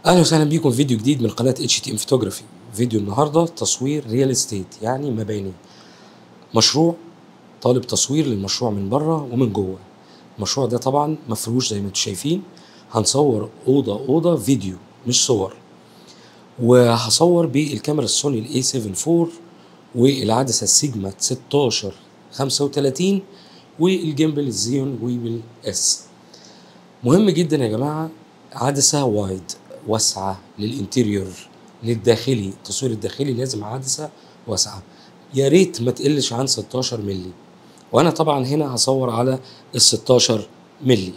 اهلا وسهلا بيكم في فيديو جديد من قناه اتش تي ام فوتوغرافي فيديو النهارده تصوير ريال استيت يعني مباني مشروع طالب تصوير للمشروع من بره ومن جوه المشروع ده طبعا مفروش زي ما انتم شايفين هنصور اوضه اوضه فيديو مش صور وهصور بالكاميرا السوني الاي 7 4 والعدسه السيجما 16 35 والجيمبل الزيون ويبل اس مهم جدا يا جماعه عدسه وايد واسعه للانتيريور للداخلي التصوير الداخلي لازم عدسه واسعه يا ريت ما تقلش عن 16 مللي وانا طبعا هنا هصور على ال 16 مللي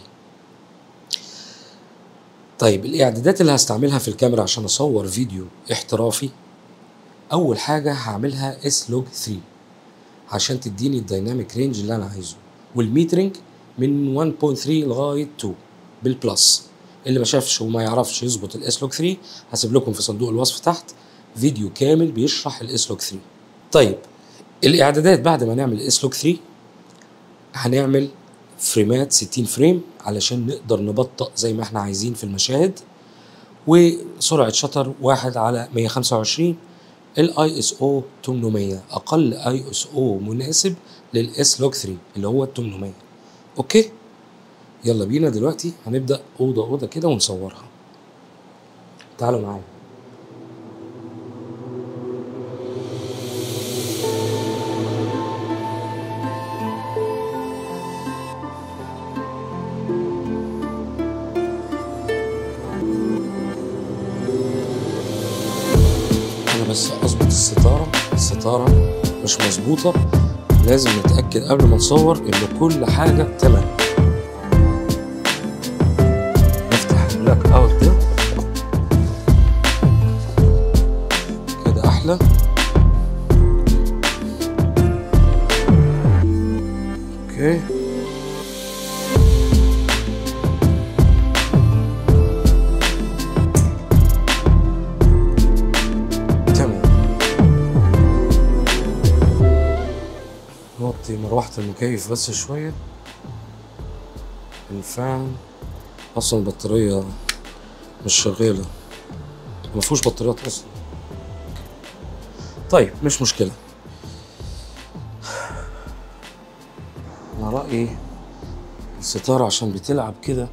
طيب الاعدادات اللي هستعملها في الكاميرا عشان اصور فيديو احترافي اول حاجه هعملها اس لوج 3 عشان تديني الدايناميك رينج اللي انا عايزه والميترنج من 1.3 لغايه 2 بالبلس اللي ما شافش وما يعرفش يظبط الاس لوج 3 هسيب لكم في صندوق الوصف تحت فيديو كامل بيشرح الاس لوج 3 طيب الاعدادات بعد ما نعمل الاس لوج 3 هنعمل فريمات 60 فريم علشان نقدر نبطأ زي ما احنا عايزين في المشاهد وسرعة شطر واحد على 125 الاي اس او 800 اقل اي اس او مناسب للاس لوج 3 اللي هو ال 800 اوكي يلا بينا دلوقتي هنبدأ أوضة أوضة كده ونصورها تعالوا معايا أنا بس أظبط الستارة الستارة مش مظبوطة لازم نتأكد قبل ما نصور إن كل حاجة تمام نفتح البلاك اوت ده كده احلى اوكي تمام نوطي مروحة المكيف بس شوية الفان اصلا البطارية مش شغالة مفهوش بطاريات اصلا طيب مش مشكلة انا رأيي الستارة عشان بتلعب كده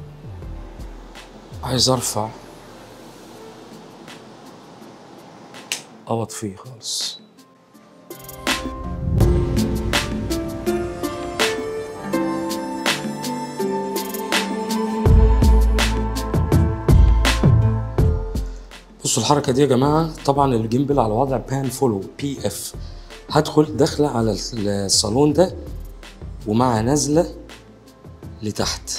عايز ارفع او اطفيه خالص بصوا الحركه دي يا جماعه طبعا الجيمبل على وضع بان فولو بي اف هدخل داخله على الصالون ده ومع نازله لتحت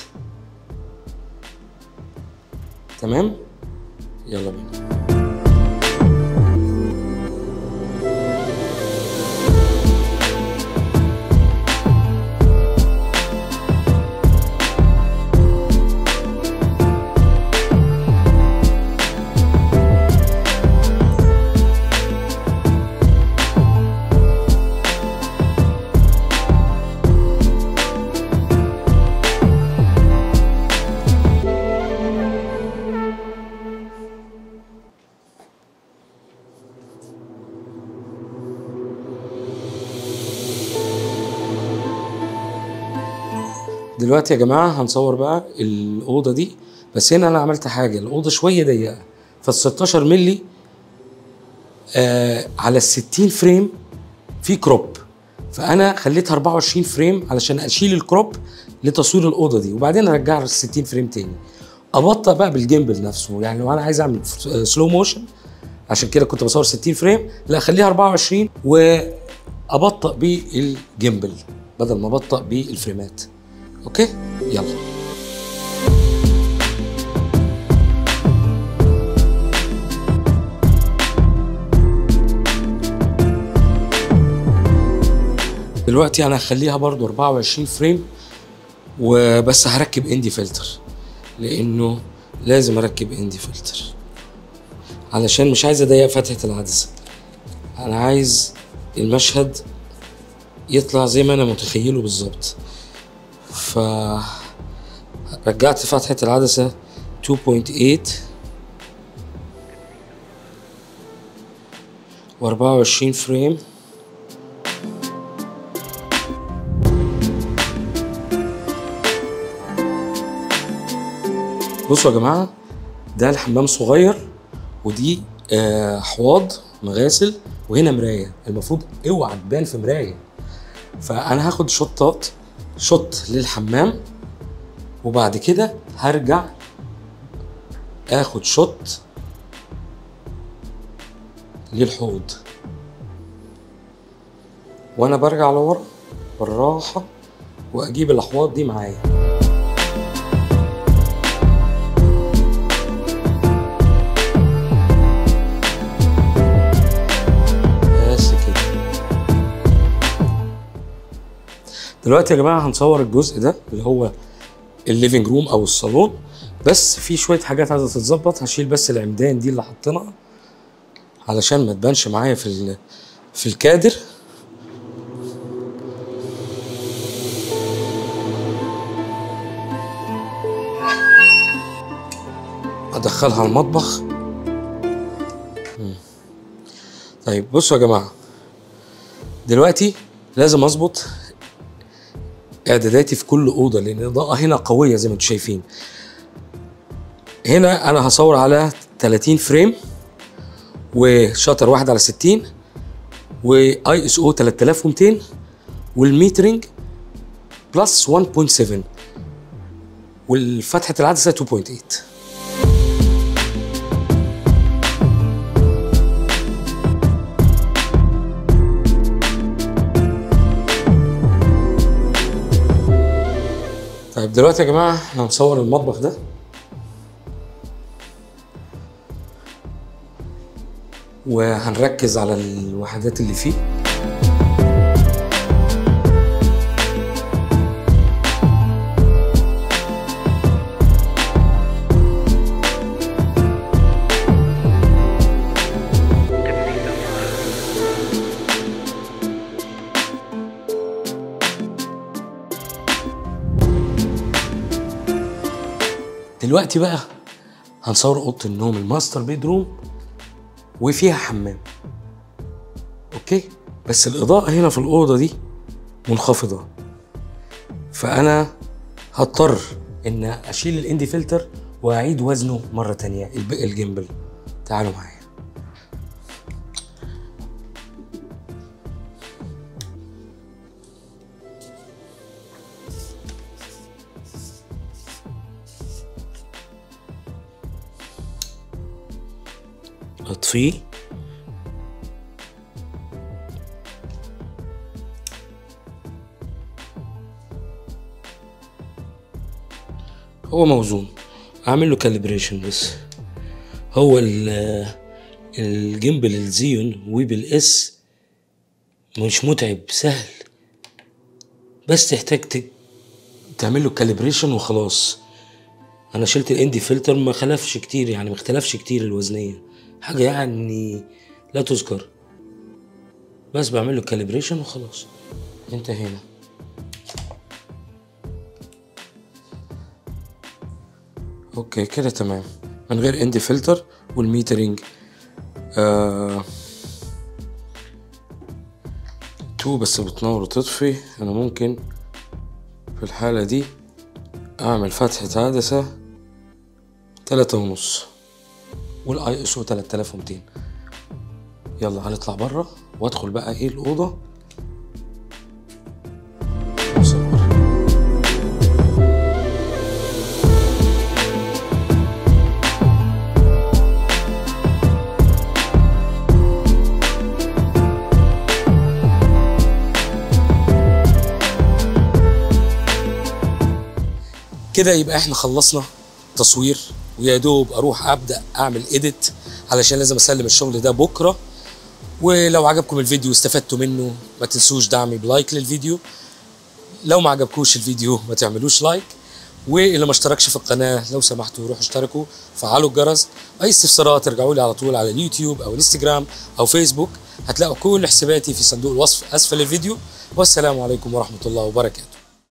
تمام يلا بينا دلوقتي يا جماعه هنصور بقى الاوضه دي بس هنا انا عملت حاجه الاوضه شويه ضيقه فال 16 مللي آه على ال 60 فريم في كروب فانا خليتها 24 فريم علشان اشيل الكروب لتصوير الاوضه دي وبعدين ارجعها ل 60 فريم تاني ابطأ بقى بالجيمبل نفسه يعني لو انا عايز اعمل سلو موشن عشان كده كنت بصور 60 فريم لا اخليها 24 وابطأ بالجيمبل بدل ما ابطأ بالفريمات اوكي يلا دلوقتي انا هخليها برضو 24 فريم وبس هركب اندي فلتر لانه لازم اركب اندي فلتر علشان مش عايز اضيق فتحة العدسة انا عايز المشهد يطلع زي ما انا متخيله بالظبط ف رجعت فتحة العدسة 2.8 واربعة وعشرين فريم بصوا يا جماعة ده الحمام صغير ودي آه، حواض مغاسل وهنا مراية المفروض اوعى تبان في مراية فأنا هاخد شوطات شوط للحمام وبعد كده هرجع اخد شوط للحوض وانا برجع لورا بالراحة واجيب الاحواض دي معايا بس كده دلوقتي يا جماعة هنصور الجزء ده اللي هو الليفينج روم او الصالون بس في شوية حاجات عايزة تتظبط هشيل بس العمدان دي اللي حاطينها علشان ما تبانش معايا في ال- في الكادر ادخلها المطبخ مم. طيب بصوا يا جماعه دلوقتي لازم اظبط اعداداتي في كل اوضه لان الاضاءه هنا قويه زي ما انتم شايفين هنا انا هصور على 30 فريم وشاتر واحد على 60 واي اس او 3200 والميترنج بلس 1.7 والفتحه العدسه 2.8 طيب دلوقتي يا جماعه احنا هنصور المطبخ ده وهنركز على الوحدات اللي فيه دلوقتي بقى هنصور اوضه النوم الماستر بيدروم وفيها حمام اوكي بس الاضاءه هنا في الاوضه دي منخفضه فانا هضطر ان اشيل الاندي فلتر واعيد وزنه مره تانية الب- الجيمبل تعالوا معايا اطفيه هو موزون اعمل له كاليبريشن بس هو ال الجيمبل الزيون ويبل اس مش متعب سهل بس تحتاج ت- تعمل له كاليبريشن وخلاص انا شلت الاندي فلتر ما خلفش كتير يعني ما اختلفش كتير الوزنيه حاجه يعني لا تذكر بس بعمل له كاليبريشن وخلاص انتهينا اوكي كده تمام من غير اندي فلتر والميترنج آه تو بس بتنور وتطفي انا ممكن في الحالة دي اعمل فتحة عدسة تلاتة ونص والاي اس او 3200 يلا هنطلع بره وادخل بقى ايه الاوضه وأصور. كده يبقى احنا خلصنا تصوير ويا دوب اروح ابدا اعمل اديت علشان لازم اسلم الشغل ده بكره ولو عجبكم الفيديو واستفدتوا منه ما تنسوش دعمي بلايك للفيديو لو ما عجبكوش الفيديو ما تعملوش لايك واللي ما اشتركش في القناه لو سمحتوا روحوا اشتركوا فعلوا الجرس اي استفسارات ارجعوا لي على طول على اليوتيوب او الانستجرام او فيسبوك هتلاقوا كل حساباتي في صندوق الوصف اسفل الفيديو والسلام عليكم ورحمه الله وبركاته